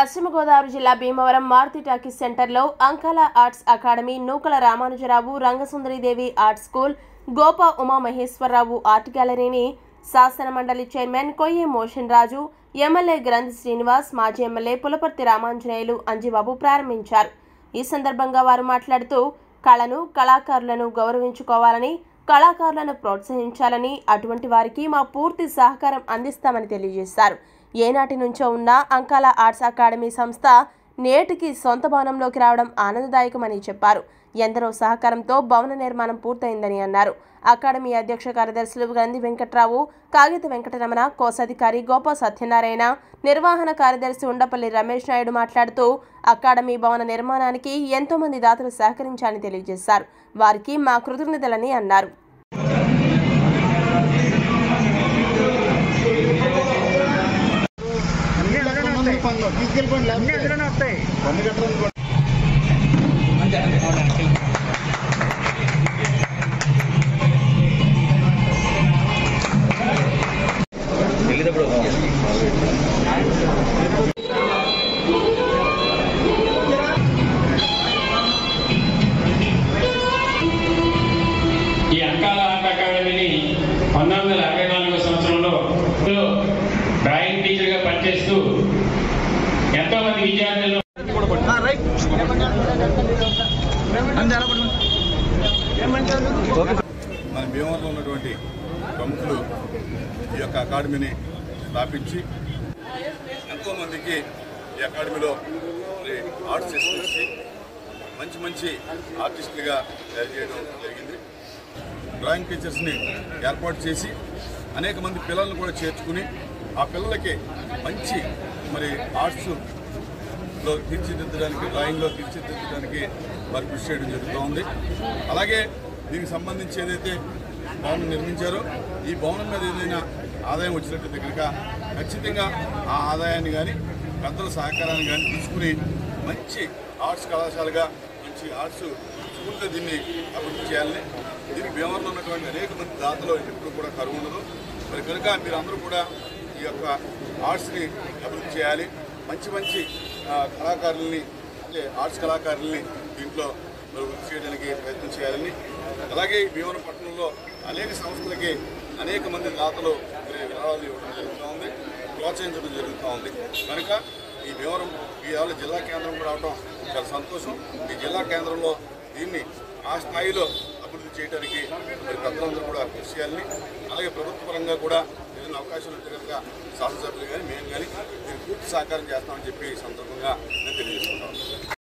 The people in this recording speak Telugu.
పశ్చిమ గోదావరి జిల్లా భీమవరం మారుతి టాకీస్ సెంటర్లో Ankala arts academy Nukala Ramanujarao Rangasundaridevi art school Gopa Umamaheswararao art గ్యాలరీని శాసన మండలి చైర్మన్ కొయ్యే మోషన్ రాజు ఎమ్మెల్యే గ్రంథి శ్రీనివాస్ మాజీ ఎమ్మెల్యే పులపర్తి రామాంజనేయులు అంజిబాబు ప్రారంభించారు ఈ సందర్భంగా వారు మాట్లాడుతూ కళను కళాకారులను గౌరవించుకోవాలని కళాకారులను ప్రోత్సహించాలని అటువంటి వారికి మా పూర్తి సహకారం అందిస్తామని తెలియజేశారు ఏనాటి నుంచో ఉన్న అంకాల ఆర్ట్స్ అకాడమీ సంస్థ నేటికి సొంత భవనంలోకి రావడం ఆనందదాయకమని చెప్పారు ఎందరో సహకారంతో భవన నిర్మాణం పూర్తయిందని అన్నారు అకాడమీ అధ్యక్ష కార్యదర్శులు గంధి వెంకట్రావు కాగిత వెంకటరమణ కోశాధికారి గోపా సత్యనారాయణ నిర్వహణ కార్యదర్శి ఉండపల్లి రమేష్ నాయుడు మాట్లాడుతూ అకాడమీ భవన నిర్మాణానికి ఎంతో మంది దాతలు సహకరించాలని తెలియజేశారు వారికి మా కృతజ్ఞతలని అన్నారు మంది పనులు తీసుకెళ్ళిపోండి అన్ని లేకపోతే అందులోనే వస్తాయి పన్ను కట్టడానికి కూడా ఈ అంకాల ఆర్ట్ అకాడమీని పంతొమ్మిది వందల అరవై నాలుగో సంవత్సరంలో డ్రాయింగ్ టీచర్గా పనిచేస్తూ ఎంతో మంది విద్యార్థులను రైట్ అంతే ఎలా పడుతుంది మన భీమవరంలో ఉన్నటువంటి ప్రముఖులు ఈ యొక్క అకాడమీని స్థాపించి ఎంతోమందికి ఈ అకాడమీలో మరి ఆర్ట్స్ తీసుకొచ్చి మంచి మంచి ఆర్టిస్టులుగా తయారు చేయడం జరిగింది డ్రాయింగ్ టీచర్స్ని ఏర్పాటు చేసి అనేక మంది పిల్లల్ని కూడా చేర్చుకుని ఆ పిల్లలకి మంచి మరి ఆర్ట్స్ లో తీర్చిదిద్దడానికి డ్రాయింగ్లో తీర్చిదిద్దడానికి వారు కృషి చేయడం జరుగుతూ ఉంది అలాగే దీనికి సంబంధించి ఏదైతే భవనం నిర్మించారో ఈ భవనం మీద ఏదైనా ఆదాయం వచ్చినట్టు కనుక ఖచ్చితంగా ఆ ఆదాయాన్ని కానీ పెద్దల సహకారాన్ని కానీ తీసుకుని మంచి ఆర్ట్స్ కళాశాలగా మంచి ఆర్ట్స్ స్కూల్గా దీన్ని అభివృద్ధి చేయాలని దీనికి భీమవరంలో ఉన్నటువంటి అనేక మంది దాతలు ఎప్పుడు కూడా కరువు ఉండదు మరి కనుక మీరు అందరూ కూడా ఈ యొక్క ఆర్ట్స్ని అభివృద్ధి చేయాలి మంచి మంచి ఆ, కళాకారుల్ని అంటే ఆర్ట్స్ కళాకారుల్ని దీంట్లో మరి వృద్ధి చేయడానికి ప్రయత్నం చేయాలని అలాగే ఈ భీమవరం పట్టణంలో అనేక సంస్థలకి అనేక మంది దాతలు మరి విరాళాలు ఇవ్వడం జరుగుతూ ఉంది ప్రోత్సహించడం జరుగుతూ ఉంది కనుక ఈ భీమవరం ఈ ఇవాళ జిల్లా కేంద్రం కూడా అవడం చాలా సంతోషం ఈ జిల్లా కేంద్రంలో దీన్ని ఆ స్థాయిలో అభివృద్ధి చేయడానికి మరి పెద్దలందరూ కూడా కృషి చేయాలని అలాగే ప్రభుత్వ పరంగా కూడా ఏదైనా అవకాశం ఉంటే కనుక శాసనసభ్యులు కానీ మేము కానీ దీనికి పూర్తి సహకారం చేస్తామని చెప్పి ఈ సందర్భంగా నేను తెలియజేసుకుంటాను